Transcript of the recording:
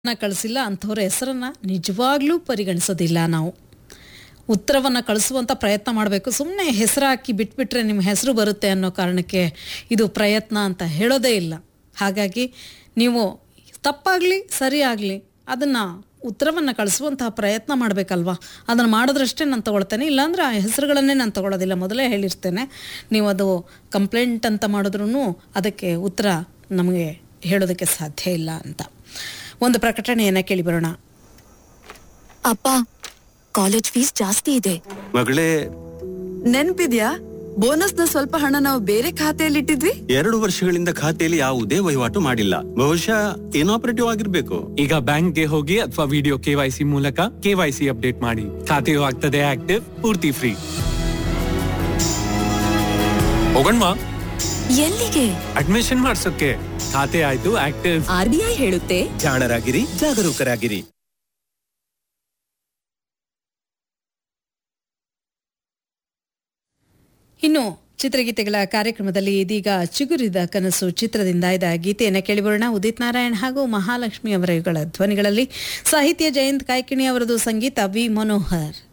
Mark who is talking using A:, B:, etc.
A: ನ ಕಳಿಸಿಲ್ಲ ಅಂಥವ್ರ ಹೆಸರನ್ನ ನಿಜವಾಗ್ಲೂ ಪರಿಗಣಿಸೋದಿಲ್ಲ ನಾವು ಉತ್ತರವನ್ನು ಕಳಿಸುವಂಥ ಪ್ರಯತ್ನ ಮಾಡಬೇಕು ಸುಮ್ಮನೆ ಹೆಸರು ಹಾಕಿ ಬಿಟ್ಬಿಟ್ರೆ ನಿಮ್ಮ ಹೆಸರು ಬರುತ್ತೆ ಅನ್ನೋ ಕಾರಣಕ್ಕೆ ಇದು ಪ್ರಯತ್ನ ಅಂತ ಹೇಳೋದೇ ಇಲ್ಲ ಹಾಗಾಗಿ ನೀವು ತಪ್ಪಾಗಲಿ ಸರಿ ಆಗಲಿ ಅದನ್ನು ಉತ್ತರವನ್ನು ಕಳಿಸುವಂತಹ ಪ್ರಯತ್ನ ಮಾಡಬೇಕಲ್ವಾ ಅದನ್ನು ಮಾಡಿದ್ರಷ್ಟೇ ನಾನು ತೊಗೊಳ್ತೇನೆ ಇಲ್ಲಾಂದ್ರೆ ಆ ಹೆಸರುಗಳನ್ನೇ ನಾನು ತೊಗೊಳೋದಿಲ್ಲ ಮೊದಲೇ ಹೇಳಿರ್ತೇನೆ ನೀವು ಅದು ಕಂಪ್ಲೇಂಟ್ ಅಂತ ಮಾಡಿದ್ರೂ ಅದಕ್ಕೆ ಉತ್ತರ ನಮಗೆ ಹೇಳೋದಕ್ಕೆ ಸಾಧ್ಯ ಇಲ್ಲ ಅಂತ ಒಂದು ಪ್ರಕಟಣೆಯನ್ನು ಕೇಳಿ ಬರೋಣ
B: ಅಪ್ಪ ಕಾಲೇಜ್ ಫೀಸ್ ಜಾಸ್ತಿ ಇದೆ
C: ಮಗಳೇ
D: ನೆನ್ಪಿದ್ಯಾ ಬೋನಸ್ ನ ಸ್ವಲ್ಪ ಹಣ ನಾವು ಬೇರೆ ಖಾತೆಯಲ್ಲಿ ಇಟ್ಟಿದ್ವಿ
C: ಎರಡು ವರ್ಷಗಳಿಂದ ಖಾತೆಯಲ್ಲಿ ಯಾವುದೇ ವಹಿವಾಟು ಮಾಡಿಲ್ಲ ಬಹುಶಃ ಇನಾಪರೇಟಿವ್ ಆಗಿರ್ಬೇಕು
E: ಈಗ ಬ್ಯಾಂಕ್ಗೆ ಹೋಗಿ ಅಥವಾ ವಿಡಿಯೋ ಕೆವೈಸಿ ಮೂಲಕ ಕೆವೈಸಿ ಅಪ್ಡೇಟ್ ಮಾಡಿ ಖಾತೆಯು ಆಗ್ತದೆ ಆಕ್ಟಿವ್ ಪೂರ್ತಿ ಫ್ರೀ ಹೋಗಣ್ವಾ
B: ಎಲ್ಲಿಗೆ
E: ಅಡ್ಮಿಷನ್ ಮಾಡ್ಸೋಕೆ ಖಾತೆ ಆಯ್ತು ಆಕ್ಟಿವ್
B: ಆರ್ ಬಿ ಐ ಹೇಳುತ್ತೆ
F: ಜಾಣರಾಗಿರಿ ಜಾಗರೂಕರಾಗಿರಿ
A: ಇನ್ನು ಚಿತ್ರಗೀತೆಗಳ ಕಾರ್ಯಕ್ರಮದಲ್ಲಿ ಇದೀಗ ಚಿಗುರಿದ ಕನಸು ಚಿತ್ರದಿಂದ ಇದ ಗೀತೆಯನ್ನು ಕೇಳಿಬರೋಣ ಉದಿತ್ ನಾರಾಯಣ್ ಹಾಗೂ ಮಹಾಲಕ್ಷ್ಮಿ ಅವರುಗಳ ಧ್ವನಿಗಳಲ್ಲಿ ಸಾಹಿತ್ಯ ಜಯಂತ್ ಕಾಯ್ಕಿಣಿ ಅವರದು ಸಂಗೀತ ವಿ ಮನೋಹರ್